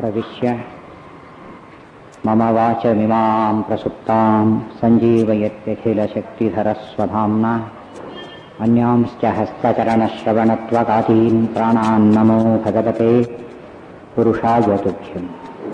प्रविश्य मम वाचमिमां प्रसुप्तां सञ्जीवयत्यखिलशक्तिधरस्वधाम्ना अन्यांश्च हस्तचरणश्रवणत्वगादीन् प्राणान्नमो भगवते पुरुषाय तुभ्यम्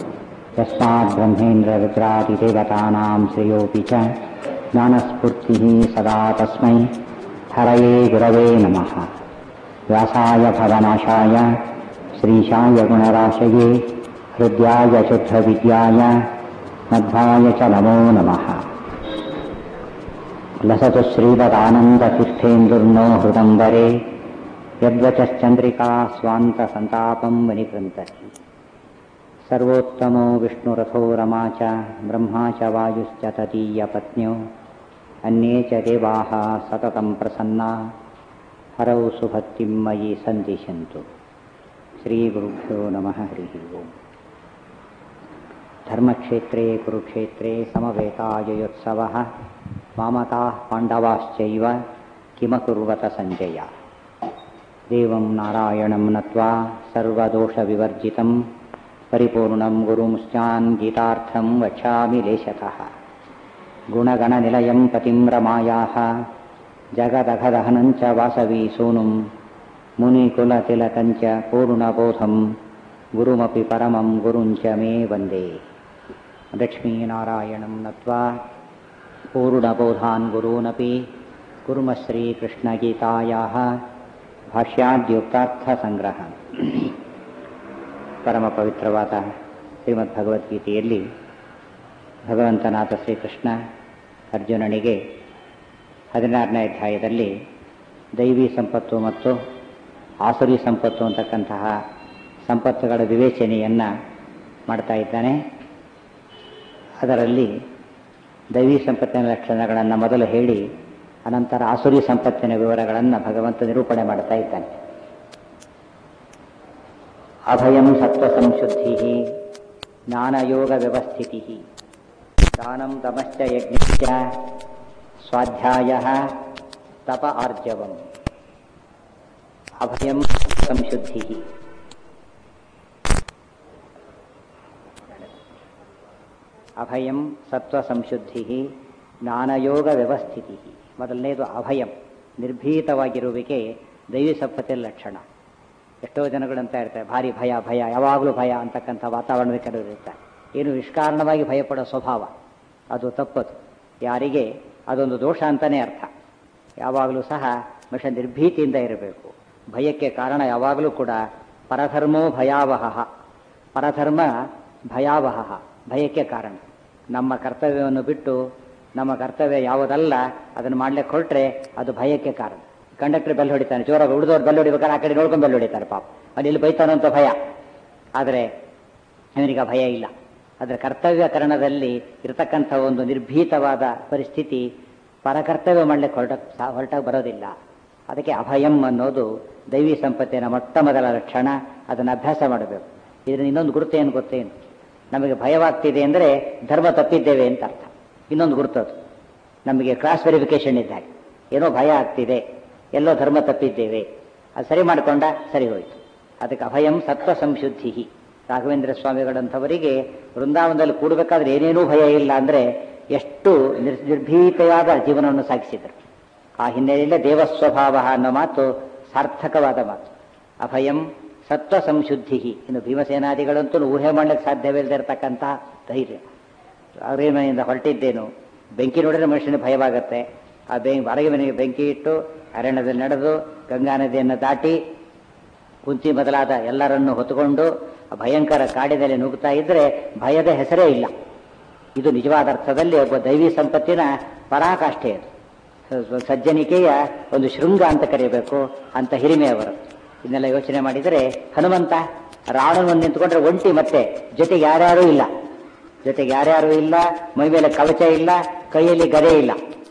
यस्माद्ब्रह्मेन्द्ररुद्रादिदेवतानां श्रेयोऽपि च ज्ञानस्फूर्तिः सदा तस्मै हरये गुरवे नमः व्यासाय भवनाशाय श्रीशाय गुणराशये हृद्याय शुद्धविद्याय मध्वाय च नमो नमः लसतु श्रीवदानन्दतीर्थेन्दुर्नो हृदम्बरे यद्वचश्चन्द्रिका स्वान्तसन्तापं वनिकृन्तति सर्वोत्तमो विष्णुरथो रमा च ब्रह्मा च वायुश्च तदीयपत्न्यो अन्ये च देवाः सततं प्रसन्ना हरौ सुभक्तिं मयि सन्दिशन्तु श्रीगुरुभ्यो नमः हरिः ओम् धर्मक्षेत्रे कुरुक्षेत्रे समवेतायुयोत्सवः वामताः पाण्डवाश्चैव किमकुर्वत सञ्जय देवं नारायणं नत्वा सर्वदोषविवर्जितं परिपूर्णं गुरुंश्चान् गीतार्थं वक्षामि लेशतः गुणगणनिलयं पतिं रमायाः जगदघदहनं च वासवी सूनुं मुनिकुलतिलकं च पूर्णबोधं गुरुमपि परमं गुरुञ्च मे वन्दे लक्ष्मीनारायणं नत्वा पूर्णबोधान् गुरूनपि कुर्म श्रीकृष्णगीतायाः ಭಾಷ್ಯಾದ್ಯುಕ್ತಾರ್ಥಸಂಗ್ರಹ ಪರಮ ಪವಿತ್ರವಾದ ಶ್ರೀಮದ್ ಭಗವದ್ಗೀತೆಯಲ್ಲಿ ಭಗವಂತನಾಥ ಶ್ರೀಕೃಷ್ಣ ಅರ್ಜುನನಿಗೆ ಹದಿನಾರನೇ ಅಧ್ಯಾಯದಲ್ಲಿ ದೈವಿ ಸಂಪತ್ತು ಮತ್ತು ಆಸುರಿ ಸಂಪತ್ತು ಅಂತಕ್ಕಂತಹ ಸಂಪತ್ತುಗಳ ವಿವೇಚನೆಯನ್ನು ಮಾಡ್ತಾ ಇದ್ದಾನೆ ಅದರಲ್ಲಿ ದೈವಿ ಸಂಪತ್ತಿನ ಲಕ್ಷಣಗಳನ್ನು ಮೊದಲು ಹೇಳಿ ಅನಂತರ ಆಸುರಿ ಸಂಪತ್ತಿನ ವಿವರಗಳನ್ನು ಭಗವಂತ ನಿರೂಪಣೆ ಮಾಡ್ತಾ ಇದ್ದಾನೆ ಅಭಯಂ ಸತ್ವ ಸಂಶುದ್ಧಿ ಜ್ಞಾನಯೋಗ ವ್ಯವಸ್ಥಿತಿ ದಾನಂ ತಮಶ್ಚ ಯಜ್ಞ ಸ್ವಾಧ್ಯಾಯ ತಪ ಆರ್ಜವಂ ಅಭಯಂ ಸಂಶುದ್ಧಿ ಅಭಯಂ ಸತ್ವ ಸಂಶುದ್ಧಿ ಜ್ಞಾನಯೋಗ ವ್ಯವಸ್ಥಿತಿ ಮೊದಲನೇದು ಅಭಯಂ ನಿರ್ಭೀತವಾಗಿರುವಿಕೆ ದೈವಿ ಸಂಪತ್ತಿನ ಲಕ್ಷಣ ಎಷ್ಟೋ ಜನಗಳಂತ ಇರ್ತಾರೆ ಭಾರಿ ಭಯ ಭಯ ಯಾವಾಗಲೂ ಭಯ ಅಂತಕ್ಕಂಥ ವಾತಾವರಣದ ಕೆಲವರು ಇರ್ತಾರೆ ಏನು ನಿಷ್ಕಾರಣವಾಗಿ ಭಯಪಡೋ ಸ್ವಭಾವ ಅದು ತಪ್ಪದು ಯಾರಿಗೆ ಅದೊಂದು ದೋಷ ಅಂತಲೇ ಅರ್ಥ ಯಾವಾಗಲೂ ಸಹ ಮನುಷ್ಯ ನಿರ್ಭೀತಿಯಿಂದ ಇರಬೇಕು ಭಯಕ್ಕೆ ಕಾರಣ ಯಾವಾಗಲೂ ಕೂಡ ಪರಧರ್ಮೋ ಭಯಾವಹ ಪರಧರ್ಮ ಭಯಾವಹ ಭಯಕ್ಕೆ ಕಾರಣ ನಮ್ಮ ಕರ್ತವ್ಯವನ್ನು ಬಿಟ್ಟು ನಮ್ಮ ಕರ್ತವ್ಯ ಯಾವುದಲ್ಲ ಅದನ್ನು ಮಾಡ್ಲಿಕ್ಕೆ ಹೊರಟ್ರೆ ಅದು ಭಯಕ್ಕೆ ಕಾರಣ ಕಂಡಕ್ಟರ್ ಬೆಲ್ ಹೊಡಿತಾನೆ ಜೋರಾಗಿ ಉಳಿದವ್ರು ಬೆಲ್ ಹೊಡಿಬೇಕಾದ್ರೆ ಆ ಕಡೆ ನೋಡ್ಕೊಂಡು ಬೆಲ್ ಹೊಡಿತಾರೆ ಪಾಪ ಅಲ್ಲಿ ಇಲ್ಲಿ ಬೈತಾನಂತ ಭಯ ಆದರೆ ಅವನಿಗೆ ಭಯ ಇಲ್ಲ ಅದರ ಕರ್ತವ್ಯ ಕರಣದಲ್ಲಿ ಇರತಕ್ಕಂಥ ಒಂದು ನಿರ್ಭೀತವಾದ ಪರಿಸ್ಥಿತಿ ಪರಕರ್ತವ್ಯ ಮಾಡ್ಲಿಕ್ಕೆ ಹೊರಟ ಹೊರಟಾಗ ಬರೋದಿಲ್ಲ ಅದಕ್ಕೆ ಅಭಯಂ ಅನ್ನೋದು ದೈವಿ ಸಂಪತ್ತಿನ ಮೊಟ್ಟ ಮೊದಲ ಲಕ್ಷಣ ಅದನ್ನು ಅಭ್ಯಾಸ ಮಾಡಬೇಕು ಇದರಿಂದ ಇನ್ನೊಂದು ಗುರುತೇನು ಗೊತ್ತೇನು ನಮಗೆ ಭಯವಾಗ್ತಿದೆ ಅಂದರೆ ಧರ್ಮ ತಪ್ಪಿದ್ದೇವೆ ಅಂತ ಅರ್ಥ ಇನ್ನೊಂದು ಗುರುತದು ನಮಗೆ ಕ್ರಾಸ್ ವೆರಿಫಿಕೇಶನ್ ಇದ್ದಾಗ ಏನೋ ಭಯ ಆಗ್ತಿದೆ ಎಲ್ಲೋ ಧರ್ಮ ತಪ್ಪಿದ್ದೇವೆ ಅದು ಸರಿ ಮಾಡಿಕೊಂಡ ಸರಿ ಹೋಯಿತು ಅದಕ್ಕೆ ಅಭಯಂ ಸತ್ವ ಸಂಶುದ್ಧಿ ರಾಘವೇಂದ್ರ ಸ್ವಾಮಿಗಳಂಥವರಿಗೆ ವೃಂದಾವನದಲ್ಲಿ ಕೂಡಬೇಕಾದ್ರೆ ಏನೇನೂ ಭಯ ಇಲ್ಲ ಅಂದರೆ ಎಷ್ಟು ನಿರ್ ನಿರ್ಭೀತೆಯಾದ ಜೀವನವನ್ನು ಸಾಗಿಸಿದರು ಆ ಹಿನ್ನೆಲೆಯಲ್ಲೇ ದೇವಸ್ವಭಾವ ಅನ್ನೋ ಮಾತು ಸಾರ್ಥಕವಾದ ಮಾತು ಅಭಯಂ ಸತ್ವ ಸಂಶುದ್ಧಿ ಇನ್ನು ಭೀಮಸೇನಾದಿಗಳಂತೂ ಊಹೆ ಮಾಡಲಿಕ್ಕೆ ಸಾಧ್ಯವಿಲ್ಲದೆ ಇರತಕ್ಕಂಥ ಧೈರ್ಯ ಅವರೇ ಮನೆಯಿಂದ ಹೊರಟಿದ್ದೇನು ಬೆಂಕಿ ನೋಡಿದ್ರೆ ಮನುಷ್ಯನಿಗೆ ಭಯವಾಗುತ್ತೆ ಆ ಬೆ ಹೊರಗೆ ಮನೆಗೆ ಬೆಂಕಿ ಇಟ್ಟು ಅರಣ್ಯದಲ್ಲಿ ನಡೆದು ಗಂಗಾ ನದಿಯನ್ನು ದಾಟಿ ಕುಂತಿ ಮೊದಲಾದ ಎಲ್ಲರನ್ನು ಹೊತ್ತುಕೊಂಡು ಭಯಂಕರ ಕಾಡಿನಲ್ಲಿ ನುಗ್ತಾ ಇದ್ರೆ ಭಯದ ಹೆಸರೇ ಇಲ್ಲ ಇದು ನಿಜವಾದ ಅರ್ಥದಲ್ಲಿ ಒಬ್ಬ ದೈವಿ ಸಂಪತ್ತಿನ ಪರಾಕಾಷ್ಠೆ ಅದು ಸಜ್ಜನಿಕೆಯ ಒಂದು ಶೃಂಗ ಅಂತ ಕರೆಯಬೇಕು ಅಂತ ಹಿರಿಮೆ ಅವರು ಇದನ್ನೆಲ್ಲ ಯೋಚನೆ ಮಾಡಿದರೆ ಹನುಮಂತ ರಾವಣನನ್ನು ನಿಂತ್ಕೊಂಡ್ರೆ ಒಂಟಿ ಮತ್ತೆ ಜೊತೆಗೆ ಯಾರ್ಯಾರೂ ಇಲ್ಲ ಜೊತೆಗೆ ಯಾರ್ಯಾರೂ ಇಲ್ಲ ಮೈ ಮೇಲೆ ಕವಚ ಇಲ್ಲ ಕೈಯಲ್ಲಿ ಗದೆ ಇಲ್ಲ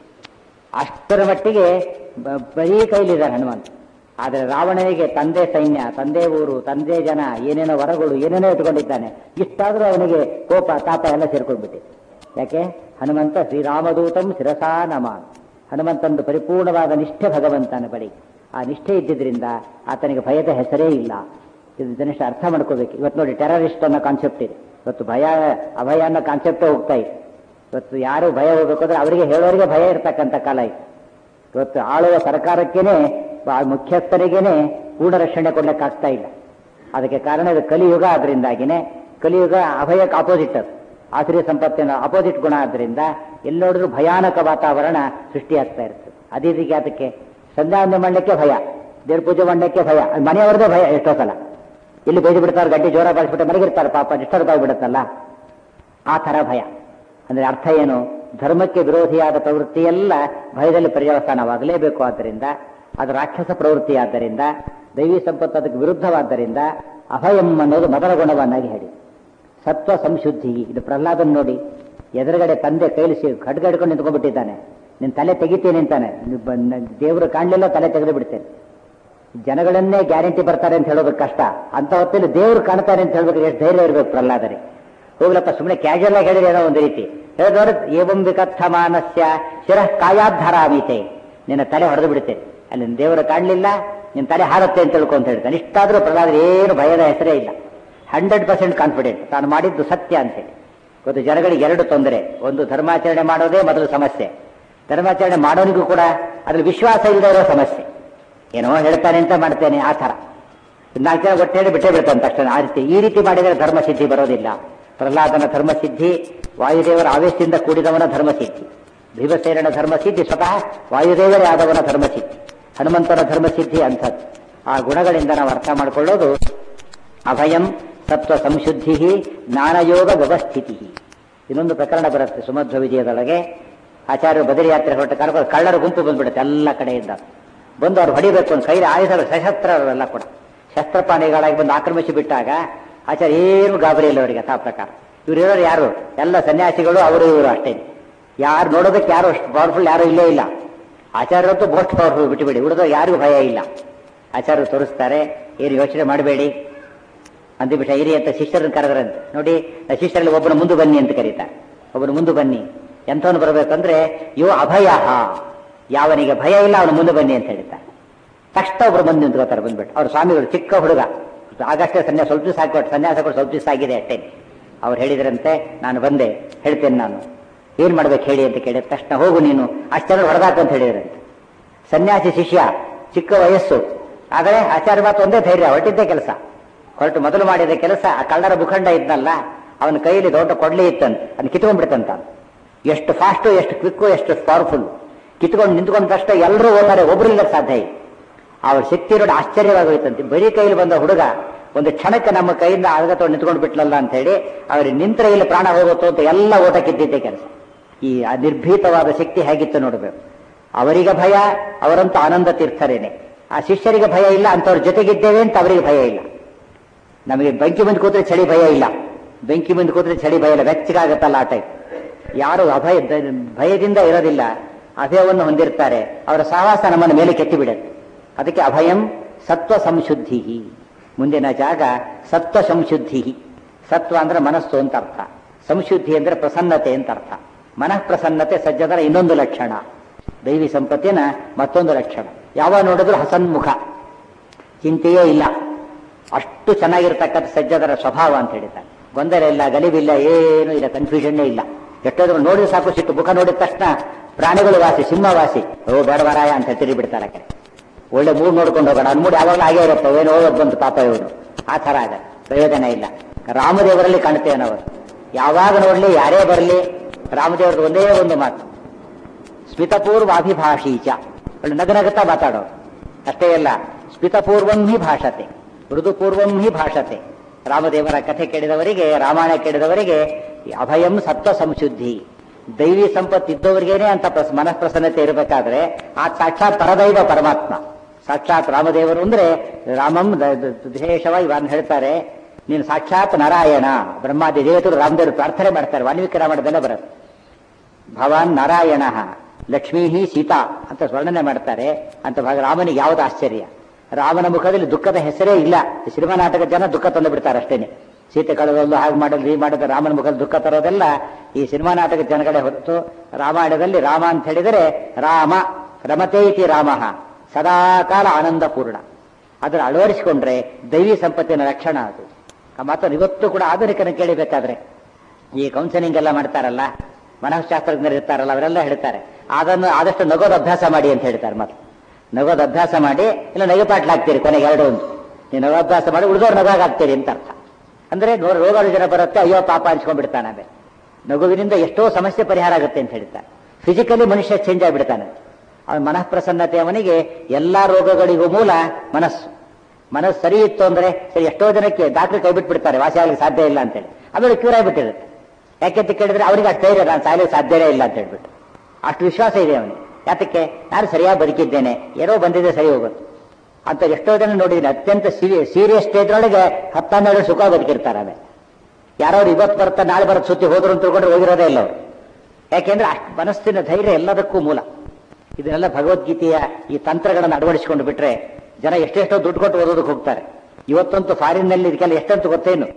ಅಷ್ಟರ ಮಟ್ಟಿಗೆ ಬರೀ ಕೈಲಿದ್ದಾರೆ ಹನುಮಂತ ಆದರೆ ರಾವಣನಿಗೆ ತಂದೆ ಸೈನ್ಯ ತಂದೆ ಊರು ತಂದೆ ಜನ ಏನೇನೋ ವರಗಳು ಏನೇನೋ ಇಟ್ಕೊಂಡಿದ್ದಾನೆ ಇಷ್ಟಾದರೂ ಅವನಿಗೆ ಕೋಪ ತಾಪ ಎಲ್ಲ ಸೇರ್ಕೊಂಡ್ಬಿಟ್ಟಿದೆ ಯಾಕೆ ಹನುಮಂತ ಶ್ರೀರಾಮದೂತಂ ಶಿರಸಾ ನಮ ಹನುಮಂತಂದು ಪರಿಪೂರ್ಣವಾದ ನಿಷ್ಠೆ ಭಗವಂತನ ಬಳಿ ಆ ನಿಷ್ಠೆ ಇದ್ದಿದ್ರಿಂದ ಆತನಿಗೆ ಭಯದ ಹೆಸರೇ ಇಲ್ಲ ಇದು ಇದನ್ನಿಷ್ಟು ಅರ್ಥ ಮಾಡ್ಕೋಬೇಕು ಇವತ್ತು ನೋಡಿ ಟೆರರಿಸ್ಟ್ ಅನ್ನೋ ಕಾನ್ಸೆಪ್ಟ್ ಇದೆ ಇವತ್ತು ಭಯ ಅಭಯ ಅನ್ನೋ ಕಾನ್ಸೆಪ್ಟೇ ಹೋಗ್ತಾ ಇದೆ ಇವತ್ತು ಯಾರು ಭಯ ಹೋಗ್ಬೇಕು ಅಂದ್ರೆ ಅವರಿಗೆ ಹೇಳೋರಿಗೆ ಭಯ ಇರ್ತಕ್ಕಂಥ ಕಾಲ ಇದೆ ಇವತ್ತು ಆಳುವ ಸರ್ಕಾರಕ್ಕೇನೆ ಆ ಮುಖ್ಯಸ್ಥರಿಗೇನೆ ಪೂರ್ಣ ರಕ್ಷಣೆ ಕೊಡ್ಲಿಕ್ಕಾಗ್ತಾ ಇಲ್ಲ ಅದಕ್ಕೆ ಕಾರಣ ಇದು ಕಲಿಯುಗ ಅದರಿಂದಾಗಿನೇ ಕಲಿಯುಗ ಅಭಯಕ್ಕೆ ಆಪೋಸಿಟ್ ಅದು ಆಶ್ರಯ ಸಂಪತ್ತಿನ ಅಪೋಸಿಟ್ ಗುಣ ಆದ್ದರಿಂದ ಎಲ್ಲಿ ನೋಡಿದ್ರು ಭಯಾನಕ ವಾತಾವರಣ ಸೃಷ್ಟಿಯಾಗ್ತಾ ಇರ್ತದೆ ಅದೇ ರೀತಿ ಅದಕ್ಕೆ ಸಂಧ್ಯಾವಂದನೆ ಮಾಡಲಿಕ್ಕೆ ಭಯ ದೇವ್ರ ಪೂಜೆ ಮಾಡಲಿಕ್ಕೆ ಭಯ ಅದು ಮನೆಯವ್ರದೇ ಭಯ ಎಷ್ಟೋ ಸಲ ಇಲ್ಲಿ ಬೇಜ ಬಿಡ್ತಾರೆ ಗಡ್ಡಿ ಜೋರ ಬಳಸ್ಬಿಟ್ಟು ಮಲಗಿರ್ತಾರೆ ಪಾಪ ಡಿಸ್ಟರ್ಬ್ ಆಗಿಬಿಡುತ್ತಲ್ಲ ಆ ಥರ ಭಯ ಅಂದ್ರೆ ಅರ್ಥ ಏನು ಧರ್ಮಕ್ಕೆ ವಿರೋಧಿಯಾದ ಪ್ರವೃತ್ತಿ ಎಲ್ಲ ಭಯದಲ್ಲಿ ಪರ್ಯವಸಾನವಾಗಲೇಬೇಕು ಆದ್ದರಿಂದ ಅದು ರಾಕ್ಷಸ ಪ್ರವೃತ್ತಿ ಆದ್ದರಿಂದ ದೈವಿ ಸಂಪತ್ತು ಅದಕ್ಕೆ ವಿರುದ್ಧವಾದ್ದರಿಂದ ಅಭಯಂ ಅನ್ನೋದು ಮೊದಲ ಗುಣವನ್ನಾಗಿ ಹೇಳಿ ಸತ್ವ ಸಂಶುದ್ಧಿ ಇದು ಪ್ರಹ್ಲಾದನ್ ನೋಡಿ ಎದುರುಗಡೆ ತಂದೆ ಕೈಲಿಸಿ ಖಡ್ಗ ಹಿಡ್ಕೊಂಡು ನಿಂತ್ಕೊಂಡ್ಬಿಟ್ಟಿದ್ದಾನೆ ನಿನ್ನ ತಲೆ ತೆಗಿತೀನಿ ಅಂತಾನೆ ದೇವರು ಕಾಣಲಿಲ್ಲ ತಲೆ ತೆಗೆದು ಬಿಡ್ತೇನೆ ಜನಗಳನ್ನೇ ಗ್ಯಾರಂಟಿ ಬರ್ತಾರೆ ಅಂತ ಹೇಳೋದು ಕಷ್ಟ ಅಂತ ಹೊತ್ತಲ್ಲಿ ದೇವರು ಕಾಣ್ತಾರೆ ಅಂತ ಹೇಳ್ಬೇಕು ಎಷ್ಟು ಧೈರ್ಯ ಇರಬೇಕು ಪ್ರಹ್ಲಾದರಿ ಹೋಗ್ಲಪ್ಪ ಸುಮ್ಮನೆ ಕ್ಯಾಶುಯಲ್ ಆಗಿ ಹೇಳಿದ್ರೆ ಏನೋ ಒಂದು ರೀತಿ ಹೇಳಿದವರು ಏವಂ ವಿಕಥ ಮಾನಸ್ಯ ಶಿರಃ ಕಾಯಾಧಾರಾಮೀತೆ ನಿನ್ನ ತಲೆ ಹೊಡೆದು ಬಿಡುತ್ತೆ ಅಲ್ಲಿ ನಿನ್ನ ದೇವರು ಕಾಣಲಿಲ್ಲ ನಿನ್ನ ತಲೆ ಹಾರತ್ತೆ ಅಂತ ತಿಳ್ಕೊ ಅಂತ ಹೇಳ್ತಾನೆ ಇಷ್ಟಾದ್ರೂ ಪ್ರಹ್ಲಾದರಿ ಏನು ಭಯದ ಹೆಸರೇ ಇಲ್ಲ ಹಂಡ್ರೆಡ್ ಪರ್ಸೆಂಟ್ ಕಾನ್ಫಿಡೆಂಟ್ ತಾನು ಮಾಡಿದ್ದು ಸತ್ಯ ಅಂತೇಳಿ ಇವತ್ತು ಜನಗಳಿಗೆ ಎರಡು ತೊಂದರೆ ಒಂದು ಧರ್ಮಾಚರಣೆ ಮಾಡೋದೇ ಮೊದಲು ಸಮಸ್ಯೆ ಧರ್ಮಾಚರಣೆ ಮಾಡೋನಿಗೂ ಕೂಡ ಅದ್ರಲ್ಲಿ ವಿಶ್ವಾಸ ಇಲ್ಲದೆ ಇರೋ ಸಮಸ್ಯೆ ಏನೋ ಹೇಳ್ತಾನೆ ಅಂತ ಮಾಡ್ತೇನೆ ಆ ಥರ ನಾಲ್ಕು ಜನ ಒಟ್ಟು ಹೇಳಿ ಬಿಟ್ಟೇ ಬಿಡ್ತಾನೆ ತಕ್ಷಣ ಆ ರೀತಿ ಈ ರೀತಿ ಮಾಡಿದರೆ ಧರ್ಮಸಿದ್ಧಿ ಬರೋದಿಲ್ಲ ಪ್ರಹ್ಲಾದನ ಧರ್ಮಸಿದ್ಧಿ ವಾಯುದೇವರ ಆವೇಶದಿಂದ ಕೂಡಿದವನ ಧರ್ಮಸಿದ್ಧಿ ಭೀಮಸೇನನ ಧರ್ಮಸಿದ್ಧಿ ಸ್ವತಃ ವಾಯುದೇವರೇ ಆದವನ ಧರ್ಮಸಿದ್ಧಿ ಹನುಮಂತನ ಧರ್ಮಸಿದ್ಧಿ ಅಂಥದ್ದು ಆ ಗುಣಗಳಿಂದ ನಾವು ಅರ್ಥ ಮಾಡಿಕೊಳ್ಳೋದು ಅಭಯಂ ಸತ್ವ ಸಂಶುದ್ಧಿ ಜ್ಞಾನಯೋಗ ವ್ಯವಸ್ಥಿತಿ ಇನ್ನೊಂದು ಪ್ರಕರಣ ಬರುತ್ತೆ ಸುಮಧ್ವ ವಿಜಯದೊಳಗೆ ಆಚಾರ್ಯರು ಬದರಿ ಯಾತ್ರೆ ಹೊರಟ ಕಾಲ ಕಳ್ಳರ ಗುಂಪು ಬಂದ್ಬಿಡುತ್ತೆ ಎಲ್ಲ ಕಡೆಯಿಂದ ಬಂದು ಅವ್ರು ಹೊಡಿಬೇಕು ಅಂತ ಕೈಲಿ ಆಯುಧಗಳು ಸಶಸ್ತ್ರರೆಲ್ಲ ಕೂಡ ಶಸ್ತ್ರಪಾಣಿಗಳಾಗಿ ಬಂದು ಆಕ್ರಮಿಸಿ ಬಿಟ್ಟಾಗ ಆಚಾರ್ಯ ಏನು ಗಾಬರಿ ಇಲ್ಲ ಅವರಿಗೆ ಆ ಪ್ರಕಾರ ಇವ್ರು ಇರೋರು ಯಾರು ಎಲ್ಲ ಸನ್ಯಾಸಿಗಳು ಅವರು ಇವರು ಅಷ್ಟೇ ಯಾರು ನೋಡೋದಕ್ಕೆ ಯಾರು ಅಷ್ಟು ಪವರ್ಫುಲ್ ಯಾರು ಇಲ್ಲೇ ಇಲ್ಲ ಆಚಾರ್ಯರಂತೂ ಮೋಸ್ಟ್ ಪವರ್ಫುಲ್ ಬಿಟ್ಟುಬಿಡಿ ಉಳಿದೋ ಯಾರಿಗೂ ಭಯ ಇಲ್ಲ ಆಚಾರ್ಯರು ತೋರಿಸ್ತಾರೆ ಏನು ಯೋಚನೆ ಮಾಡಬೇಡಿ ಅಂತಿಬಿಟ್ಟ ಇರಿ ಅಂತ ಶಿಷ್ಯರನ್ನು ಕರೆದ್ರಂತೆ ನೋಡಿ ಆ ಶಿಷ್ಯರಲ್ಲಿ ಒಬ್ಬನ ಮುಂದೆ ಬನ್ನಿ ಅಂತ ಕರೀತಾರೆ ಒಬ್ಬನ ಮುಂದೆ ಬನ್ನಿ ಎಂಥವನು ಬರಬೇಕಂದ್ರೆ ಯೋ ಅಭಯ ಯಾವನಿಗೆ ಭಯ ಇಲ್ಲ ಅವನು ಮುಂದೆ ಬನ್ನಿ ಅಂತ ಹೇಳ್ತಾರೆ ತಕ್ಷಣ ಒಬ್ರು ಬಂದು ನಿಂತ್ಕೋತಾರೆ ಬಂದ್ಬಿಟ್ಟು ಅವ್ರ ಸ್ವಾಮಿಗಳು ಚಿಕ್ಕ ಹುಡುಗ ಆಗಷ್ಟೇ ಸನ್ಯಾಸ ಸ್ವಲ್ಪ ದಿವಸ ಹಾಕೊಟ್ಟು ಸನ್ಯಾಸ ಕೊಟ್ಟು ಸ್ವಲ್ಪ ದಿವಸ ಆಗಿದೆ ಅಷ್ಟೇ ಅವ್ರು ಹೇಳಿದ್ರಂತೆ ನಾನು ಬಂದೆ ಹೇಳ್ತೇನೆ ನಾನು ಏನ್ ಮಾಡ್ಬೇಕು ಹೇಳಿ ಅಂತ ಕೇಳಿದ ತಕ್ಷಣ ಹೋಗು ನೀನು ಅಷ್ಟು ಜನ ಹೊಡೆದಾಕು ಅಂತ ಹೇಳಿದ್ರಂತೆ ಸನ್ಯಾಸಿ ಶಿಷ್ಯ ಚಿಕ್ಕ ವಯಸ್ಸು ಆದರೆ ಆಚಾರ್ಯ ಮಾತು ಒಂದೇ ಧೈರ್ಯ ಹೊರಟಿದ್ದೇ ಕೆಲಸ ಹೊರಟು ಮೊದಲು ಮಾಡಿದ ಕೆಲಸ ಆ ಕಳ್ಳರ ಮುಖಂಡ ಇದ್ನಲ್ಲ ಅವನ ಕೈಯಲ್ಲಿ ದೊಡ್ಡ ಕೊಡ್ಲಿ ಇತ್ತಂತ ಅದನ್ನ ಕಿತ್ಕೊಂಡ್ಬಿಡ್ತಂತ ಎಷ್ಟು ಫಾಸ್ಟು ಎಷ್ಟು ಕ್ವಿಕ್ಕು ಎಷ್ಟು ಪವರ್ಫುಲ್ ಕಿತ್ಕೊಂಡು ನಿಂತ್ಕೊಂಡ ತಕ್ಷಣ ಎಲ್ಲರೂ ಹೋಗ್ತಾರೆ ಒಬ್ರು ಇಲ್ಲ ಸಾಧ್ಯ ಇಲ್ಲ ಅವ್ರ ಶಕ್ತಿ ನೋಡಿ ಆಶ್ಚರ್ಯವಾಗೋಯ್ತಂತೆ ಬರೀ ಕೈಯಲ್ಲಿ ಬಂದ ಹುಡುಗ ಒಂದು ಕ್ಷಣಕ್ಕೆ ನಮ್ಮ ಕೈಯಿಂದ ಆಗ ತೊಗೊಂಡು ನಿಂತ್ಕೊಂಡು ಬಿಟ್ಲಲ್ಲ ಅಂತ ಹೇಳಿ ಅವ್ರಿಗೆ ನಿಂತರೆ ಇಲ್ಲಿ ಪ್ರಾಣ ಹೋಗುತ್ತೋ ಅಂತ ಎಲ್ಲ ಓಟ ಕಿದ್ದಿದ್ದೆ ಕೆಲಸ ಈ ನಿರ್ಭೀತವಾದ ಶಕ್ತಿ ಹೇಗಿತ್ತು ನೋಡಬೇಕು ಅವರಿಗೆ ಭಯ ಅವರಂತೂ ಆನಂದ ತೀರ್ಥರೇನೆ ಆ ಶಿಷ್ಯರಿಗೆ ಭಯ ಇಲ್ಲ ಅಂತವ್ರ ಜೊತೆಗಿದ್ದೇವೆ ಅಂತ ಅವರಿಗೆ ಭಯ ಇಲ್ಲ ನಮಗೆ ಬೆಂಕಿ ಮುಂದೆ ಕೂತ್ರೆ ಚಳಿ ಭಯ ಇಲ್ಲ ಬೆಂಕಿ ಮುಂದೆ ಕೂತ್ರೆ ಚಳಿ ಭಯ ಇಲ್ಲ ಬೆಚ್ಚಗಾಗತ್ತಲ್ಲ ಆ ಟೈಪ್ ಯಾರು ಅಭಯ ಭಯದಿಂದ ಇರೋದಿಲ್ಲ ಅಭಯವನ್ನು ಹೊಂದಿರ್ತಾರೆ ಅವರ ಸಹವಾಸ ನಮ್ಮನ್ನು ಮೇಲೆ ಕೆತ್ತಿ ಬಿಡುತ್ತೆ ಅದಕ್ಕೆ ಅಭಯಂ ಸತ್ವ ಸಂಶುದ್ಧಿ ಮುಂದಿನ ಜಾಗ ಸತ್ವ ಸಂಶುದ್ಧಿ ಸತ್ವ ಅಂದ್ರೆ ಮನಸ್ಸು ಅಂತ ಅರ್ಥ ಸಂಶುದ್ಧಿ ಅಂದ್ರೆ ಪ್ರಸನ್ನತೆ ಅಂತ ಅರ್ಥ ಮನಃ ಪ್ರಸನ್ನತೆ ಸಜ್ಜದರ ಇನ್ನೊಂದು ಲಕ್ಷಣ ದೈವಿ ಸಂಪತ್ತಿನ ಮತ್ತೊಂದು ಲಕ್ಷಣ ಯಾವ ನೋಡಿದ್ರು ಹಸನ್ಮುಖ ಚಿಂತೆಯೇ ಇಲ್ಲ ಅಷ್ಟು ಚೆನ್ನಾಗಿರ್ತಕ್ಕಂಥ ಸಜ್ಜದರ ಸ್ವಭಾವ ಅಂತ ಹೇಳಿದ್ದಾರೆ ಗೊಂದಲ ಇಲ್ಲ ಗಲಿಬಿಲ್ಲ ಏನು ಇಲ್ಲ ಕನ್ಫ್ಯೂಷನ್ನೇ ಇಲ್ಲ ಎಷ್ಟೋದ್ರು ನೋಡಿದ್ರೆ ಸಾಕು ಸಿಟ್ಟು ಮುಖ ನೋಡಿದ ತಕ್ಷಣ ಪ್ರಾಣಿಗಳು ವಾಸಿ ಸಿಂಹ ವಾಸಿ ಓ ಬೇಡವರಾಯ ಅಂತ ತಿರುಗಿ ಬಿಡ್ತಾರೆ ಆ ಕಡೆ ಒಳ್ಳೆ ಮೂಡ್ ನೋಡ್ಕೊಂಡು ಹೋಗೋಣ ಅನ್ಮೂಡ್ ಯಾವಾಗಲೂ ಹಾಗೆ ಇರುತ್ತೆ ಏನೋ ಹೋಗೋದು ಬಂತು ಪಾಪ ಇವರು ಆ ಥರ ಆಗ ಪ್ರಯೋಜನ ಇಲ್ಲ ರಾಮದೇವರಲ್ಲಿ ಕಾಣ್ತೇವೆ ನಾವು ಯಾವಾಗ ನೋಡ್ಲಿ ಯಾರೇ ಬರಲಿ ರಾಮದೇವ್ರದ್ದು ಒಂದೇ ಒಂದು ಮಾತು ಸ್ಮಿತಪೂರ್ವಾಭಿಭಾಷೀಚ ಒಳ್ಳೆ ನಗನಗುತ್ತಾ ಮಾತಾಡೋರು ಅಷ್ಟೇ ಅಲ್ಲ ಸ್ಮಿತಪೂರ್ವಂ ಹಿ ಭಾಷತೆ ಮೃದುಪೂರ್ವಂ ಹಿ ಭಾಷತೆ ರಾಮದೇವರ ಕಥೆ ಕೇಳಿದವರಿಗೆ ರಾಮಾಯಣ ಕೇಳಿದವರಿಗೆ ಅಭಯಂ ಸತ್ವ ಸಂಶುದ್ಧಿ ದೈವಿ ಸಂಪತ್ತು ಇದ್ದವರಿಗೇನೆ ಅಂತ ಪ್ರಸ್ ಮನಃಪ್ರಸನ್ನತೆ ಇರಬೇಕಾದ್ರೆ ಆ ಸಾಕ್ಷಾತ್ ಪರದೈವ ಪರಮಾತ್ಮ ಸಾಕ್ಷಾತ್ ರಾಮದೇವರು ಅಂದ್ರೆ ರಾಮಂ ದ- ದ- ವಿಶೇಷವಾಗಿ ಇವನ್ನು ಹೇಳ್ತಾರೆ ನೀನು ಸಾಕ್ಷಾತ್ ನಾರಾಯಣ ಬ್ರಹ್ಮಾದಿ ದೇವತರು ರಾಮದೇವರು ಪ್ರಾರ್ಥನೆ ಮಾಡ್ತಾರೆ ವಾಲ್ಮೀಕಿ ರಾಮಾಯಣದಲ್ಲೇ ಬರುತ್ತೆ ಭವಾನ್ ನಾರಾಯಣ ಲಕ್ಷ್ಮೀ ಸೀತಾ ಅಂತ ವರ್ಣನೆ ಮಾಡ್ತಾರೆ ಅಂತ ಭಾಗ ರಾಮನಿಗೆ ಯಾವುದು ಆಶ್ಚರ್ಯ ರಾಮನ ಮುಖದಲ್ಲಿ ದುಃಖದ ಹೆಸರೇ ಇಲ್ಲ ಈ ಸಿನಿಮಾ ನಾಟಕದ ಜನ ದುಃಖ ತಂದು ಬಿಡ್ತಾರೆ ಅಷ್ಟೇನೆ ಸೀತೆ ಕಳೆದೊಂದು ಹಾಗೆ ಮಾಡೋದು ಈ ಮಾಡೋದು ರಾಮನ ಮುಖದಲ್ಲಿ ದುಃಖ ತರೋದೆಲ್ಲ ಈ ಸಿನಿಮಾ ನಾಟಕದ ಜನಗಳೇ ಹೊರತು ರಾಮಾಯಣದಲ್ಲಿ ರಾಮ ಅಂತ ಹೇಳಿದರೆ ರಾಮ ರಮತೆ ಇತಿ ರಾಮ ಸದಾಕಾಲ ಆನಂದಪೂರ್ಣ ಅದನ್ನು ಅಳವಡಿಸಿಕೊಂಡ್ರೆ ದೈವಿ ಸಂಪತ್ತಿನ ಲಕ್ಷಣ ಅದು ಆ ಮಾತನ್ನು ಇವತ್ತು ಕೂಡ ಆಧುನಿಕನ ಕೇಳಿಬೇಕಾದ್ರೆ ಈ ಕೌನ್ಸಿಲಿಂಗ್ ಎಲ್ಲ ಮಾಡ್ತಾರಲ್ಲ ಮನಃಶಾಸ್ತ್ರಜ್ಞರು ಇರ್ತಾರಲ್ಲ ಅವರೆಲ್ಲ ಹೇಳ್ತಾರೆ ಅದನ್ನು ಆದಷ್ಟು ನಗೋದು ಅಭ್ಯಾಸ ಮಾಡಿ ಅಂತ ಹೇಳ್ತಾರೆ ಮತ್ತೆ ನಗೋದು ಅಭ್ಯಾಸ ಮಾಡಿ ಇಲ್ಲ ನಗೆಪಾಟ್ಲಾಗ್ತೀರಿ ಕೊನೆಗೆ ಎರಡು ಒಂದು ನೀವು ನಗೋ ಅಭ್ಯಾಸ ಮಾಡಿ ಉಳಿದವ್ರು ನಗಾಗ್ತೀರಿ ಅಂತ ಅರ್ಥ ಅಂದ್ರೆ ನೋ- ರೋಗ ರುಜಿನ ಬರುತ್ತೆ ಅಯ್ಯೋ ಪಾಪ ಅನ್ಸ್ಕೊಂಡ್ಬಿಡ್ತಾನೆ ಅದೇ ನಗುವಿನಿಂದ ಎಷ್ಟೋ ಸಮಸ್ಯೆ ಪರಿಹಾರ ಆಗುತ್ತೆ ಅಂತ ಹೇಳ್ತಾರೆ ಫಿಸಿಕಲಿ ಮನುಷ್ಯ ಚೇಂಜ್ ಆಗಿಬಿಡ್ತಾನೆ ಅವನ ಮನಃಪ್ರಸನ್ನತೆ ಅವನಿಗೆ ಎಲ್ಲಾ ರೋಗಗಳಿಗೂ ಮೂಲ ಮನಸ್ಸು ಮನಸ್ಸು ಸರಿ ಇತ್ತು ಅಂದ್ರೆ ಸರಿ ಎಷ್ಟೋ ಜನಕ್ಕೆ ಡಾಕ್ಟರ್ ಕೈ ಬಿಟ್ಬಿಡ್ತಾರೆ ವಾಸಿ ಆಗ್ಲಿಕ್ಕೆ ಸಾಧ್ಯ ಇಲ್ಲ ಅಂತೇಳಿ ಆಮೇಲೆ ಕ್ಯೂರ್ ಆಗಿಬಿಟ್ಟಿರುತ್ತೆ ಯಾಕೆಂತ ಕೇಳಿದ್ರೆ ಅವನಿಗೆ ಅಷ್ಟು ಧೈರ್ಯ ನಾನು ಸಾಯಲಿಕ್ಕೆ ಸಾಧ್ಯನೇ ಇಲ್ಲ ಅಂತ ಹೇಳ್ಬಿಟ್ಟು ಅಷ್ಟು ವಿಶ್ವಾಸ ಇದೆ ಅವನಿಗೆ ಯಾತಕ್ಕೆ ನಾನು ಸರಿಯಾಗಿ ಬದುಕಿದ್ದೇನೆ ಏನೋ ಬಂದಿದೆ ಸರಿ ಹೋಗುತ್ತೆ ಅಂತ ಎಷ್ಟೋ ಜನ ನೋಡಿದ್ದೀನಿ ಅತ್ಯಂತ ಸೀರಿಯಸ್ ಸ್ಟೇಜ್ನೊಳಗೆ ಹತ್ತನ್ನೆರಡು ಸುಖ ಬದುಕಿರ್ತಾರೆ ಆಮೇಲೆ ಯಾರವ್ರು ಇವತ್ತು ಬರ್ತಾ ನಾಳೆ ಬರುತ್ತೆ ಸುತ್ತಿ ಹೋದ್ರು ಅಂತ ತಿಳ್ಕೊಂಡ್ರೆ ಹೋಗಿರೋದೇ ಇಲ್ಲ ಅವರು ಯಾಕೆಂದ್ರೆ ಅಷ್ಟು ಮನಸ್ಸಿನ ಧೈರ್ಯ ಎಲ್ಲದಕ್ಕೂ ಮೂಲ ಇದನ್ನೆಲ್ಲ ಭಗವದ್ಗೀತೆಯ ಈ ತಂತ್ರಗಳನ್ನು ಅಳವಡಿಸಿಕೊಂಡು ಬಿಟ್ರೆ ಜನ ಎಷ್ಟೆಷ್ಟೋ ದುಡ್ಡು ಕೊಟ್ಟು ಓದೋದಕ್ಕೆ ಹೋಗ್ತಾರೆ ಇವತ್ತಂತೂ ಫಾರಿನ್ ನಲ್ಲಿ ಇದಕ್ಕೆಲ್ಲ ಎಷ್ಟಂತೂ ಗೊತ್ತೇನು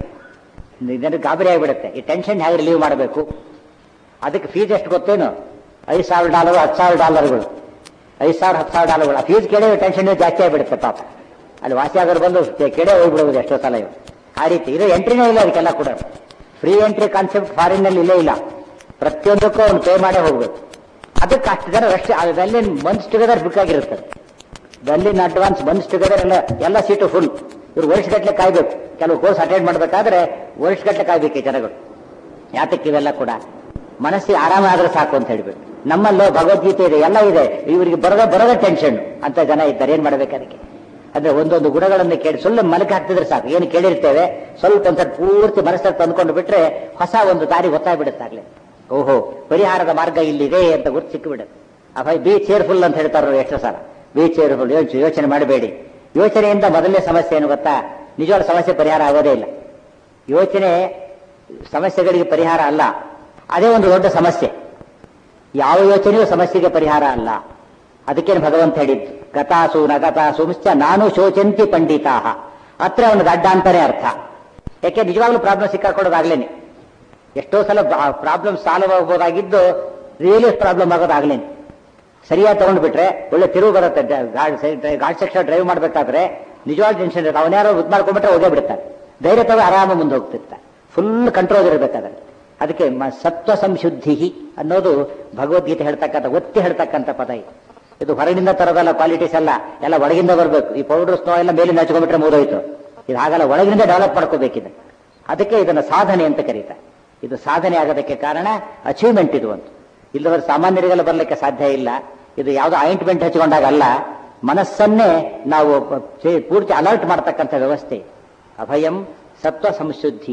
ಜನರಿಗೆ ಗಾಬರಿ ಆಗಿಬಿಡುತ್ತೆ ಈ ಟೆನ್ಷನ್ ಹೇಗೆ ರಿಲೀವ್ ಮಾಡಬೇಕು ಅದಕ್ಕೆ ಫೀಸ್ ಎಷ್ಟು ಗೊತ್ತೇನು ಐದು ಸಾವಿರ ಡಾಲರ್ ಹತ್ತು ಸಾವಿರ ಡಾಲರ್ಗಳು ಐದು ಸಾವಿರ ಹತ್ತು ಸಾವಿರ ಡಾಲರ್ಗಳು ಆ ಫೀಸ್ ಕೇಳೇ ಟೆನ್ಷನ್ ಜಾಸ್ತಿ ಆಗಿಬಿಡುತ್ತೆ ಪಾಪ ಅಲ್ಲಿ ವಾಸಿ ಆಗೋರು ಬಂದು ಕೇಳೇ ಹೋಗ್ಬಿಡೋದು ಎಷ್ಟೋ ಸಲ ಇವು ಆ ರೀತಿ ಇದು ಎಂಟ್ರಿನೇ ಇಲ್ಲ ಅದಕ್ಕೆಲ್ಲ ಕೂಡ ಫ್ರೀ ಎಂಟ್ರಿ ಕಾನ್ಸೆಪ್ಟ್ ಫಾರಿನ್ ನಲ್ಲಿ ಇಲ್ಲೇ ಇಲ್ಲ ಪ್ರತಿಯೊಂದಕ್ಕೂ ಅವನು ಪೇ ಮಾಡೇ ಹೋಗ್ಬೇಕು ಅದಕ್ಕೆ ಅಷ್ಟು ಜನ ರಶ್ ಅಲ್ಲಿ ಮಂತ್ಸ್ ಟುಗೆದರ್ ಬುಕ್ ಆಗಿರುತ್ತದೆ ದಲ್ಲಿನ ಅಡ್ವಾನ್ಸ್ ಮಂತ್ಸ್ ಟುಗೆದರ್ ಎಲ್ಲ ಎಲ್ಲ ಸೀಟು ಫುಲ್ ಇವ್ರು ವರ್ಷಗಟ್ಟಲೆ ಕಾಯ್ಬೇಕು ಕೆಲವು ಕೋರ್ಸ್ ಅಟೆಂಡ್ ಮಾಡಬೇಕಾದ್ರೆ ವರ್ಷಗಟ್ಟಲೆ ಕಾಯ್ಬೇಕು ಈ ಜನಗಳು ಯಾತಕ್ಕೆ ಇವೆಲ್ಲ ಕೂಡ ಮನಸ್ಸಿಗೆ ಆರಾಮ ಆದ್ರೆ ಸಾಕು ಅಂತ ಹೇಳ್ಬಿಟ್ಟು ನಮ್ಮಲ್ಲೋ ಭಗವದ್ಗೀತೆ ಇದೆ ಎಲ್ಲ ಇದೆ ಇವರಿಗೆ ಬರೋದ ಬರೋದ ಟೆನ್ಷನ್ ಅಂತ ಜನ ಇದ್ದಾರೆ ಏನ್ ಮಾಡ್ಬೇಕು ಅದಕ್ಕೆ ಅಂದ್ರೆ ಒಂದೊಂದು ಗುಣಗಳನ್ನು ಕೇಳಿ ಸ್ವಲ್ಪ ಮಲಕ ಹಾಕ್ತಿದ್ರೆ ಸಾಕು ಏನು ಕೇಳಿರ್ತೇವೆ ಸ್ವಲ್ಪ ಒಂದ್ಸಲ ಪೂರ್ತಿ ಮನಸ್ಸಲ್ಲಿ ತಂದ್ಕೊಂಡು ಬಿಟ್ರೆ ಹೊಸ ಒಂದು ದಾರಿ ಗೊತ್ತಾಗ್ಬಿಡುತ್ತಾಗ್ಲಿ ಓಹೋ ಪರಿಹಾರದ ಮಾರ್ಗ ಇಲ್ಲಿದೆ ಅಂತ ಗುರ್ತು ಸಿಕ್ಕಿಬಿಡುತ್ತೆ ಅಭಯ್ ಬಿ ಚೇರ್ಫುಲ್ ಅಂತ ಹೇಳ್ತಾರ ಎಷ್ಟು ಸಲ ಬಿ ಚೇರ್ಫುಲ್ ಯೋಚನೆ ಮಾಡಬೇಡಿ ಯೋಚನೆಯಿಂದ ಮೊದಲನೇ ಸಮಸ್ಯೆ ಏನು ಗೊತ್ತಾ ನಿಜವಾದ ಸಮಸ್ಯೆ ಪರಿಹಾರ ಆಗೋದೇ ಇಲ್ಲ ಯೋಚನೆ ಸಮಸ್ಯೆಗಳಿಗೆ ಪರಿಹಾರ ಅಲ್ಲ ಅದೇ ಒಂದು ದೊಡ್ಡ ಸಮಸ್ಯೆ ಯಾವ ಯೋಚನೆಯೂ ಸಮಸ್ಯೆಗೆ ಪರಿಹಾರ ಅಲ್ಲ ಅದಕ್ಕೇನು ಭಗವಂತ ಹೇಳಿದ್ದು ಗತಾಸು ನ ಗತಾಸು ಮಿಶ್ಚ ನಾನು ಶೋಚಂತಿ ಪಂಡಿತಾಹ ಹತ್ರ ಅವನಿಗೆ ಅಡ್ಡ ಅಂತಾನೆ ಅರ್ಥ ಯಾಕೆ ನಿಜವಾಗ್ಲೂ ಪ್ರಾಬ್ಲಮ್ ಸಿಕ್ಕಾಕೊಳ್ಳೋದಾಗ್ಲೇನೆ ಎಷ್ಟೋ ಸಲ ಪ್ರಾಬ್ಲಮ್ ಸಾಲ್ವ್ ಆಗ್ಬೋದಾಗಿದ್ದು ರಿಯಲಿ ಪ್ರಾಬ್ಲಮ್ ಆಗೋದಾಗ್ಲೇನೆ ಸರಿಯಾಗಿ ತಗೊಂಡು ಬಿಟ್ರೆ ಒಳ್ಳೆ ತಿರುವು ಬರುತ್ತೆ ಗಾಡ್ ಸೆಕ್ಷನ್ ಡ್ರೈವ್ ಮಾಡ್ಬೇಕಾದ್ರೆ ನಿಜವಾದ ಟೆನ್ಷನ್ ಇರುತ್ತೆ ಅವನ್ಯಾರೋ ಉದ್ ಮಾಡ್ಕೊಂಡ್ಬಿಟ್ರೆ ಹೋಗೇ ಬಿಡ್ತಾರೆ ಧೈರ್ಯ ತಗೋ ಆರಾಮ ಮುಂದೆ ಹೋಗ್ತಿರ್ತಾರೆ ಫುಲ್ ಕಂಟ್ರೋಲ್ ಇರಬೇಕಾದ್ರೆ ಅದಕ್ಕೆ ಮ- ಸತ್ವ ಸಂಶುದ್ಧಿ ಅನ್ನೋದು ಭಗವದ್ಗೀತೆ ಹೇಳ್ತಕ್ಕಂಥ ಒತ್ತಿ ಹೇಳ್ತಕ್ಕಂಥ ಪದ ಇದು ಇದು ಹೊರಗಿನಿಂದ ತರೋದಲ್ಲ ಕ್ವಾಲಿಟೀಸ್ ಎಲ್ಲ ಎಲ್ಲ ಒಳಗಿಂದ ಬರಬೇಕು ಈ ಪೌಡರ್ ಸ್ನೋ ಎಲ್ಲ ಮೇಲೆ ಹಚ್ಕೊಂಡ್ಬಿಟ್ರೆ ಮುಗಿದೋಯ್ತು ಇದು ಹಾಗಲ್ಲ ಒಳಗಿನಿಂದ ಡೆವಲಪ್ ಮಾಡ್ಕೋಬೇಕಿದೆ ಅದಕ್ಕೆ ಇದನ್ನ ಸಾಧನೆ ಅಂತ ಕರೀತಾರೆ ಇದು ಸಾಧನೆ ಆಗೋದಕ್ಕೆ ಕಾರಣ ಅಚೀವ್ಮೆಂಟ್ ಇದು ಒಂದು ಇಲ್ಲದವರು ಸಾಮಾನ್ಯರಿಗೆಲ್ಲ ಬರಲಿಕ್ಕೆ ಸಾಧ್ಯ ಇಲ್ಲ ಇದು ಯಾವುದೋ ಆಯಿಂಟ್ಮೆಂಟ್ ಹಚ್ಕೊಂಡಾಗಲ್ಲ ಮನಸ್ಸನ್ನೇ ನಾವು ಪ- ಪೂರ್ತಿ ಅಲರ್ಟ್ ಮಾಡ್ತಕ್ಕಂಥ ವ್ಯವಸ್ಥೆ ಅಭಯಂ ಸತ್ವ ಸಂಶುದ್ಧಿ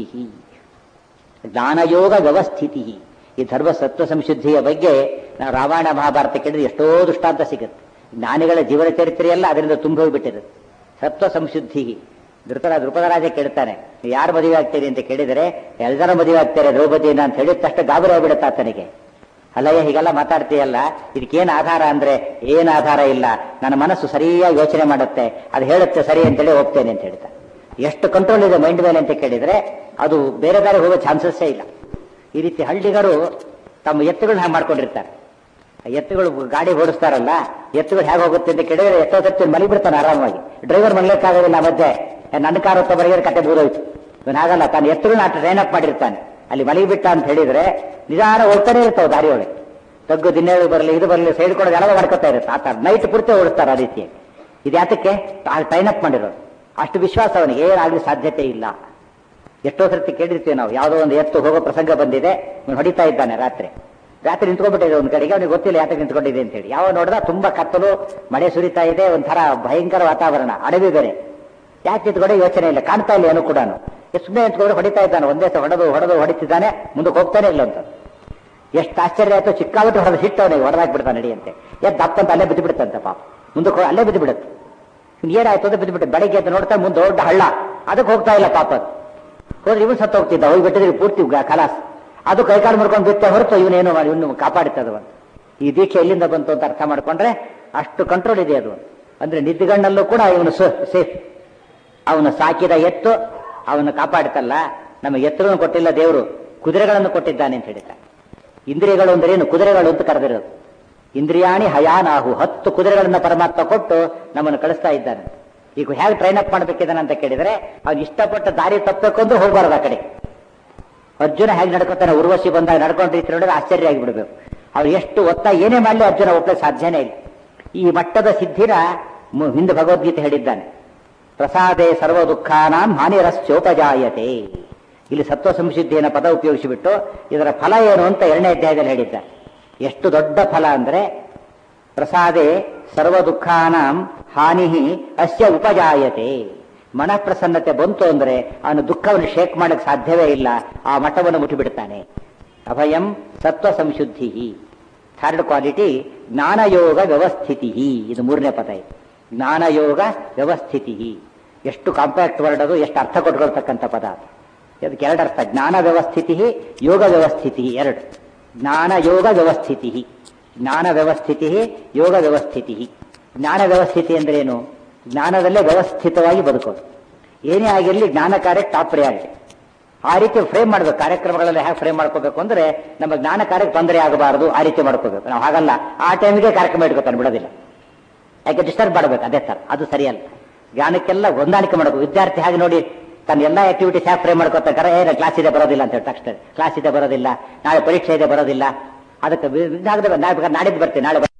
ಜ್ಞಾನಯೋಗ ವ್ಯವಸ್ಥಿತಿ ಈ ಧರ್ಮ ಸತ್ವ ಸಂಶುದ್ಧಿಯ ಬಗ್ಗೆ ನಾವು ರಾಮಾಯಣ ಮಹಾಭಾರತ ಕೇಳಿದ್ರೆ ಎಷ್ಟೋ ದೃಷ್ಟಾಂತ ಸಿಗುತ್ತೆ ಜ್ಞಾನಿಗಳ ಜೀವನ ಚರಿತ್ರೆಯೆಲ್ಲ ಅದರಿಂದ ತುಂಬಿ ಹೋಗ್ಬಿಟ್ಟಿರುತ್ತೆ ಸತ್ವ ಸಂಶುದ್ಧಿ ಧೃತರ ದೃಪದರಾಜ ಕೇಳ್ತಾನೆ ಯಾರು ಮದುವೆ ಆಗ್ತೀರಿ ಅಂತ ಕೇಳಿದರೆ ಎಲ್ಲರ ಮದುವೆ ಆಗ್ತಾರೆ ದ್ರೌಪದಿನ ಅಂತ ಹೇಳಿದ ತಕ್ಷಣ ಗಾಬರಿ ಆಗ್ಬಿಡುತ್ತೆ ಆತನಿಗೆ ಅಲ್ಲಯ್ಯ ಹೀಗೆಲ್ಲ ಮಾತಾಡ್ತೀಯಲ್ಲ ಇದಕ್ಕೇನು ಆಧಾರ ಅಂದ್ರೆ ಏನು ಆಧಾರ ಇಲ್ಲ ನನ್ನ ಮನಸ್ಸು ಸರಿಯಾಗಿ ಯೋಚನೆ ಮಾಡುತ್ತೆ ಅದು ಹೇಳುತ್ತೆ ಸರಿ ಅಂತೇಳಿ ಹೋಗ್ತೇನೆ ಅಂತ ಹೇಳ್ತಾ ಎಷ್ಟು ಕಂಟ್ರೋಲ್ ಇದೆ ಮೈಂಡ್ ಮೇಲೆ ಅಂತ ಕೇಳಿದ್ರೆ ಅದು ಬೇರೆ ಬೇರೆ ಹೋಗೋ ಚಾನ್ಸಸ್ಸೇ ಇಲ್ಲ ಈ ರೀತಿ ಹಳ್ಳಿಗರು ತಮ್ಮ ಎತ್ತುಗಳನ್ನ ಹಾಗೆ ಮಾಡ್ಕೊಂಡಿರ್ತಾರೆ ಆ ಎತ್ತುಗಳು ಗಾಡಿ ಓಡಿಸ್ತಾರಲ್ಲ ಎತ್ತುಗಳು ಹೇಗೆ ಹೋಗುತ್ತೆ ಅಂತ ಕೇಳಿದ್ರೆ ಎಷ್ಟೋ ಸತ್ತಿ ಮಲಗಿ ಬಿಡ್ತಾನೆ ಆರಾಮಾಗಿ ಡ್ರೈವರ್ ಮಲಗಕ್ಕಾಗೋದಿಲ್ಲ ಮಧ್ಯೆ ಏ, ನನ್ನ ಕಾರ್ ಹೊತ್ತ ಬರೆಯೋದು ಕತೆ ಬೂದೋಯ್ತು ಇವನು ಹಾಗಲ್ಲ ತಾನು ಎತ್ತುಗಳನ್ನ ಟ್ರೈನ್ ಅಪ್ ಮಾಡಿರ್ತಾನೆ ಅಲ್ಲಿ ಮಲಗಿ ಬಿಟ್ಟ ಅಂತ ಹೇಳಿದ್ರೆ ನಿಧಾನ ಹೋಗ್ತಾನೆ ಇರ್ತಾವೆ ದಾರಿಯೊಳಗೆ ತಗ್ಗು ದಿನೇಳು ಬರಲಿ ಇದು ಬರಲಿ ಸೈಡ್ ಕೊಡೋದು ಎಲ್ಲ ಮಾಡ್ಕೊತಾ ಇರುತ್ತೆ ಆತ ನೈಟ್ ಪೂರ್ತಿ ಓಡಿಸ್ತಾರೆ ಆ ರೀತಿ ಇದು ಯಾತಕ್ಕೆ ಟ್ರೈನ್ ಅಪ್ ಮಾಡಿರೋದು ಅಷ್ಟು ವಿಶ್ವಾಸ ಅವನಿಗೆ ಏನಾಗಲಿ ಸಾಧ್ಯತೆ ಇಲ್ಲ ಎಷ್ಟೋ ಸರ್ತಿ ಕೇಳಿರ್ತೀವಿ ನಾವು ಯಾವುದೋ ಒಂದು ಎತ್ತು ಹೋಗೋ ಪ್ರಸಂಗ ಬಂದಿದೆ ಇವನು ಹೊಡಿತಾ ಇದ್ದಾನೆ ರಾತ್ರಿ ರಾತ್ರಿ ನಿಂತ್ಕೊಂಡ್ಬಿಟ್ಟಿದೆ ಒಂದು ಕಡೆಗೆ ಅವನಿಗೆ ಗೊತ್ತಿಲ್ಲ ಯಾತಕ್ಕೆ ನಿಂತ್ಕೊಂಡಿದೆ ಅಂತ ಹೇಳಿ ಯಾವ ನೋಡಿದ ತುಂಬಾ ಕತ್ತಲು ಮಳೆ ಸುರಿತಾ ಇದೆ ಒಂಥರ ಭಯಂಕರ ವಾತಾವರಣ ಅಡವಿ ಬೇರೆ ಯಾಕೆ ನಿಂತ್ಕೊಂಡೆ ಯೋಚನೆ ಇಲ್ಲ ಕಾಣ್ತಾ ಇಲ್ಲ ಏನು ಕೂಡ ಸುಮ್ಮನೆ ನಿಂತ್ಕೊಂಡ್ರೆ ಹೊಡಿತಾ ಇದ್ದಾನೆ ಒಂದೇ ಸಲ ಹೊಡೆದು ಹೊಡೆದು ಹೊಡಿತಿದ್ದಾನೆ ಮುಂದಕ್ಕೆ ಹೋಗ್ತಾನೆ ಇಲ್ಲ ಅಂತ ಎಷ್ಟು ಆಶ್ಚರ್ಯ ಆಯ್ತು ಚಿಕ್ಕಾಬಿಟ್ಟು ಹೊಡೆದು ಹಿಟ್ಟು ಅವನಿಗೆ ಹೊಡೆದಾಕ್ಬಿಡ್ತಾನೆ ನಡಿ ಅಂತೆ ಎದ್ದು ದಪ್ಪಂತ ಅಲ್ಲೇ ಬಿದ್ದು ಬಿಡುತ್ತಂತೆ ಪಾಪ ಮುಂದಕ್ಕೆ ಹೋಗಿ ಅಲ್ಲೇ ಬಿದ್ದು ಬಿಡುತ್ತೆ ಏನಾಯ್ತು ಅಂತ ಬಿದ್ದು ಬಿಟ್ಟು ಬೆಳಗ್ಗೆ ಅಂತ ನೋಡ್ತಾ ಮುಂದೆ ದೊಡ್ಡ ಹಳ್ಳ ಅದಕ್ಕೆ ಹೋಗ್ತಾ ಇಲ್ಲ ಪಾಪ ಅದು. ಹೋದ್ರೆ ಇವನು ಸತ್ತು ಹೋಗ್ತಿದ್ದ ಹೋಗಿ ಬಿಟ್ಟಿದ್ರೆ ಪೂರ್ತಿ ಗ- ಖಲಾಸ್ ಅದು ಕೈಕಾಲು ಮುರ್ಕೊಂಡು ಬಿತ್ತೆ ಹೊರತು ಇವನೇನು ಮಾಡಿ ಇವನು ಕಾಪಾಡುತ್ತದೆ ಅಂತ ಈ ದೀಕ್ಷೆ ಎಲ್ಲಿಂದ ಬಂತು ಅಂತ ಅರ್ಥ ಮಾಡ್ಕೊಂಡ್ರೆ ಅಷ್ಟು ಕಂಟ್ರೋಲ್ ಇದೆ ಅದು ಅಂದ್ರೆ ನಿದ್ದುಗಣ್ಣಲ್ಲೂ ಕೂಡ ಇವನು ಸೇಫ್ ಅವನು ಸಾಕಿದ ಎತ್ತು ಅವನು ಕಾಪಾಡುತ್ತಲ್ಲ ನಮಗೆ ಎತ್ತರನ್ನು ಕೊಟ್ಟಿಲ್ಲ ದೇವರು ಕುದುರೆಗಳನ್ನು ಕೊಟ್ಟಿದ್ದಾನೆ ಅಂತ ಹೇಳಿದ್ದಾರೆ ಇಂದ್ರಿಯಗಳು ಅಂದ್ರೆ ಏನು ಕುದುರೆಗಳು ಅಂತ ಕರೆದಿರೋದು ಇಂದ್ರಿಯಾಣಿ ಹಯಾನಾಹು ಹತ್ತು ಕುದುರೆಗಳನ್ನ ಪರಮಾತ್ಮ ಕೊಟ್ಟು ನಮ್ಮನ್ನು ಕಳಿಸ್ತಾ ಇದ್ದಾನೆ ಈಗ ಹೇಗೆ ಟ್ರೈನ್ ಅಪ್ ಮಾಡ್ಬೇಕಿದ್ದಾನೆ ಅಂತ ಕೇಳಿದ್ರೆ ಅವ್ನು ಇಷ್ಟಪಟ್ಟ ದಾರಿ ತಪ್ಪಬೇಕು ಅಂದ್ರೆ ಹೋಗ್ಬಾರ್ದು ಆ ಕಡೆ ಅರ್ಜುನ ಹೇಗೆ ನಡ್ಕೊತಾನೆ ಉರ್ವಶಿ ಬಂದಾಗ ನಡ್ಕೊಂಡು ರೀತಿ ನೋಡಿದ್ರೆ ಆಶ್ಚರ್ಯ ಆಗಿಬಿಡ್ಬೇಕು ಅವ್ರು ಎಷ್ಟು ಒತ್ತ ಏನೇ ಮಾಡಲಿ ಅರ್ಜುನ ಒಪ್ಪಲಿಕ್ಕೆ ಸಾಧ್ಯನೇ ಇಲ್ಲ ಈ ಮಟ್ಟದ ಸಿದ್ಧಿನ ಮು- ಹಿಂದೆ ಭಗವದ್ಗೀತೆ ಹೇಳಿದ್ದಾನೆ ಪ್ರಸಾದೇ ಸರ್ವ ದುಃಖಾನಾಂ ಹಾನಿರಸ್ಯೋಪಜಾಯತೆ ಇಲ್ಲಿ ಸತ್ವ ಸಂಸಿದ್ಧಿಯನ್ನು ಪದ ಉಪಯೋಗಿಸಿಬಿಟ್ಟು ಇದರ ಫಲ ಏನು ಅಂತ ಎರಡನೇ ಅಧ್ಯಾಯದಲ್ಲಿ ಹೇಳಿದ್ದಾರೆ ಎಷ್ಟು ದೊಡ್ಡ ಫಲ ಅಂದ್ರೆ ಪ್ರಸಾದೆ ಸರ್ವ ದುಃಖಾನಾಂ ಹಾನಿ ಅಸ್ಯ ಉಪಜಾಯತೆ ಮನಃಪ್ರಸನ್ನತೆ ಬಂತು ಅಂದ್ರೆ ಅವನು ದುಃಖವನ್ನು ಶೇಕ್ ಮಾಡಕ್ಕೆ ಸಾಧ್ಯವೇ ಇಲ್ಲ ಆ ಮಠವನ್ನು ಮುಟ್ಟಿಬಿಡ್ತಾನೆ ಅಭಯಂ ಸತ್ವ ಸಂಶುದ್ಧಿ ಥರ್ಡ್ ಕ್ವಾಲಿಟಿ ಜ್ಞಾನಯೋಗ ವ್ಯವಸ್ಥಿತಿ ಇದು ಮೂರನೇ ಪದ ಇದು ಜ್ಞಾನಯೋಗ ವ್ಯವಸ್ಥಿತಿ ಎಷ್ಟು ಕಾಂಪ್ಯಾಕ್ಟ್ ವರ್ಡ್ ಅದು ಎಷ್ಟು ಅರ್ಥ ಕೊಟ್ಕೊಳ್ತಕ್ಕಂಥ ಪದ ಅದು ಅದಕ್ಕೆ ಎರಡು ಅರ್ಥ ಜ್ಞಾನ ವ್ಯವಸ್ಥಿತಿ ಯೋಗ ವ್ಯವಸ್ಥಿತಿ ಎರಡು ಜ್ಞಾನ ಯೋಗ ವ್ಯವಸ್ಥಿತಿ ಜ್ಞಾನ ವ್ಯವಸ್ಥಿತಿ ಯೋಗ ವ್ಯವಸ್ಥಿತಿ ಜ್ಞಾನ ವ್ಯವಸ್ಥಿತಿ ಅಂದ್ರೆ ಏನು ಜ್ಞಾನದಲ್ಲೇ ವ್ಯವಸ್ಥಿತವಾಗಿ ಬದುಕೋದು ಏನೇ ಆಗಿರಲಿ ಜ್ಞಾನ ಕಾರ್ಯ ಟಾಪ್ ಪ್ರಯಾರಿಟಿ ಆ ರೀತಿ ಫ್ರೇಮ್ ಮಾಡಬೇಕು ಕಾರ್ಯಕ್ರಮಗಳಲ್ಲಿ ಹೇಗೆ ಫ್ರೇಮ್ ಮಾಡ್ಕೋಬೇಕು ಅಂದ್ರೆ ನಮ್ಮ ಜ್ಞಾನ ಕಾರ್ಯಕ್ಕೆ ತೊಂದರೆ ಆಗಬಾರದು ಆ ರೀತಿ ಮಾಡ್ಕೋಬೇಕು ನಾವು ಹಾಗಲ್ಲ ಆ ಟೈಮಿಗೆ ಕಾರ್ಯಕ್ರಮ ಇಟ್ಕೋತಾನೆ ಬಿಡೋದಿಲ್ಲ ಯಾಕೆ ಡಿಸ್ಟರ್ಬ್ ಮಾಡಬೇಕು ಅದೇ ಸರ್ ಅದು ಸರಿಯಲ್ಲ ಜ್ಞಾನಕ್ಕೆಲ್ಲ ಹೊಂದಾಣಿಕೆ ಮಾಡಬೇಕು ವಿದ್ಯಾರ್ಥಿ ಹಾಗೆ ನೋಡಿ ತನ್ನ ಎಲ್ಲ ಆಕ್ಟಿವಿಟೀಸ್ ಹ್ಯಾಕ್ ಫ್ರೇಮ್ ಮಾಡ್ಕೋತಾರೆ ಏನ ಕ್ಲಾಸ್ ಇದೆ ಬರೋದಿಲ್ಲ ಅಂತ ಹೇಳಿ ತಕ್ಷಣ ಕ್ಲಾಸ್ ಇದೆ ಬರೋದಿಲ್ಲ ನಾಳೆ ಪರೀಕ್ಷೆ ಇದೆ ಬರೋದಿಲ್ಲ ಅದಕ್ಕೆ ವಿ- ಇದಾಗದೆ ನಾಳೆ ಬೇಕಾದ್ರೆ ನಾಡಿದ್ದು ಬರ್ತೀನಿ ನಾಳೆ